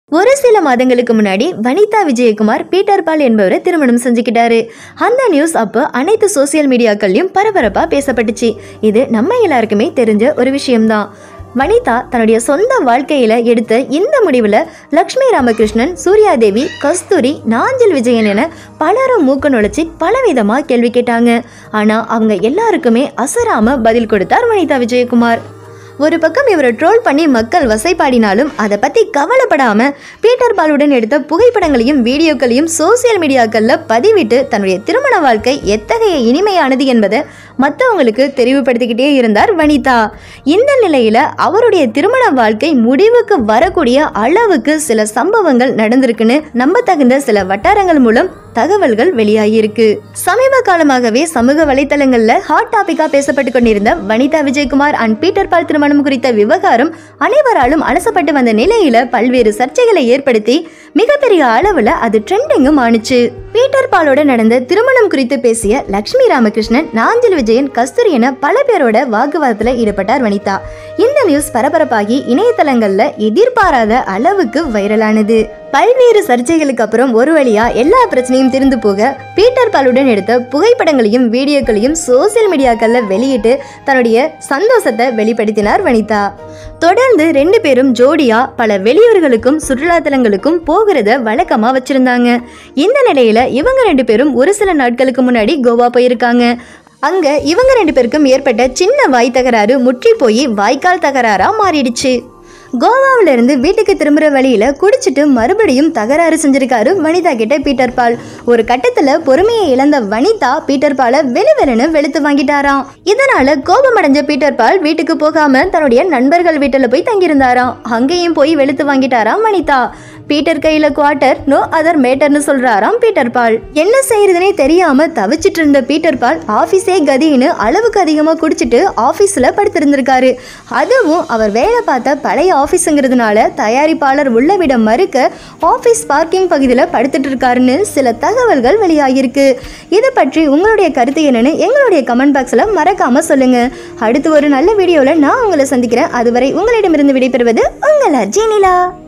ஒரு சில மாதங்களுக்கு முன்னாடி வனிதா விஜயகுமார் பீட்டர் பால் என்பவரை திருமணம் செஞ்சுக்கிட்டாரு அந்த நியூஸ் அப்போ அனைத்து சோசியல் மீடியாக்கள்லையும் பரபரப்பா பேசப்பட்டுச்சு இது நம்ம எல்லாருக்குமே தெரிஞ்ச ஒரு விஷயம்தான் வனிதா தன்னுடைய சொந்த வாழ்க்கையில எடுத்த இந்த முடிவுல லக்ஷ்மி ராமகிருஷ்ணன் சூர்யாதேவி கஸ்தூரி நாஞ்சல் விஜயன் என பலரும் மூக்க நுழைச்சி பலவிதமா கேள்வி கேட்டாங்க ஆனா அவங்க எல்லாருக்குமே அசராம பதில் கொடுத்தார் வனிதா விஜயகுமார் ஒரு பக்கம் இவரை ட்ரோல் பண்ணி மக்கள் வசைப்பாடினாலும் அதை பற்றி கவலைப்படாம பீட்டர் பாலுடன் எடுத்த புகைப்படங்களையும் வீடியோக்களையும் சோசியல் மீடியாக்களில் பதிவிட்டு தன்னுடைய திருமண வாழ்க்கை எத்தகைய இனிமையானது என்பதை மற்றவங்களுக்கு தெரிவுபடுத்திக்கிட்டே இருந்தார் வனிதா இந்த நிலையில் அவருடைய திருமண வாழ்க்கை முடிவுக்கு வரக்கூடிய அளவுக்கு சில சம்பவங்கள் நடந்திருக்குன்னு நம்ப தகுந்த சில வட்டாரங்கள் மூலம் தகவல்கள் வெளியாகியிருக்கு சமீப காலமாகவே சமூக வலைத்தளங்கள்ல ஹாட் டாபிக்கா பேசப்பட்டு கொண்டிருந்த Vanitha Vijayakumar and Peter Paul திருமணம் குறித்த விவகாரம் அனைவராலும் அலசப்பட்டு வந்த நிலையில பல்வேறு சர்ச்சைகளை ஏற்படுத்தி மிகப்பெரிய அளவுல அது ட்ரெண்டிங்கும் ஆணுச்சு பீட்டர் பாலோட நடந்த திருமணம் குறித்து பேசிய லக்ஷ்மி ராமகிருஷ்ணன் நாஞ்சல் விஜயன் கஸ்தூரி என பல பேரோட வாக்குவாதத்துல ஈடுபட்டார் வனிதா இந்த நியூஸ் பரபரப்பாகி இணையதளங்கள்ல எதிர்பாராத அளவுக்கு வைரலானது பல்வேறு சர்ச்சைகளுக்கு அப்புறம் ஒரு வழியா எல்லா பிரச்சனையும் திருந்து போக பீட்டர் பாலுடன் எடுத்த புகைப்படங்களையும் வீடியோக்களையும் சோசியல் மீடியாக்கள்ல வெளியிட்டு தன்னுடைய சந்தோஷத்தை வெளிப்படுத்தினார் வனிதா தொடர்ந்து ரெண்டு பேரும் ஜோடியா பல வெளியூர்களுக்கும் சுற்றுலா தலங்களுக்கும் போகிறத வழக்கமா வச்சிருந்தாங்க இந்த நிலையில இவங்க ரெண்டு பேரும் ஒரு சில நாட்களுக்கு முன்னாடி கோவா போயிருக்காங்க அங்க இவங்க ரெண்டு பேருக்கும் ஏற்பட்ட சின்ன வாய் தகராறு முற்றி போய் வாய்க்கால் தகராறா மாறிடுச்சு கோவாவில இருந்து வீட்டுக்கு திரும்புற வழியில குடிச்சிட்டு மறுபடியும் தகராறு செஞ்சிருக்காரு வனிதா கிட்ட பீட்டர் பால் ஒரு கட்டத்துல பொறுமையை இழந்த வனிதா பீட்டர் பாலை வெளி வெளின்னு வெளுத்து வாங்கிட்டாராம் இதனால கோபமடைஞ்ச பீட்டர் பால் வீட்டுக்கு போகாம தன்னுடைய நண்பர்கள் வீட்டுல போய் தங்கியிருந்தாராம் அங்கேயும் போய் வெளுத்து வாங்கிட்டாராம் வனிதா பீட்டர் கையில குவார்ட்டர் நோ அதர் மேட்டர்னு சொல்றாராம் பீட்டர் பால் என்ன செய்யறதுனே தெரியாம தவிச்சிட்டு இருந்த பீட்டர் பால் ஆபீஸே கதின்னு அளவுக்கு அதிகமா குடிச்சிட்டு ஆபீஸ்ல படுத்திருந்திருக்காரு அதுவும் அவர் வேலை பார்த்த பழைய ஆஃபீஸுங்கிறதுனால தயாரிப்பாளர் உள்ள விட மறுக்க ஆஃபீஸ் பார்க்கிங் பகுதியில் படுத்துட்டு இருக்காருன்னு சில தகவல்கள் வெளியாகியிருக்கு இதை பற்றி உங்களுடைய கருத்து என்னன்னு எங்களுடைய கமெண்ட் பாக்ஸில் மறக்காம சொல்லுங்க அடுத்து ஒரு நல்ல வீடியோவில் நான் உங்களை சந்திக்கிறேன் அதுவரை உங்களிடமிருந்து விடைபெறுவது உங்கள் அர்ஜினிலா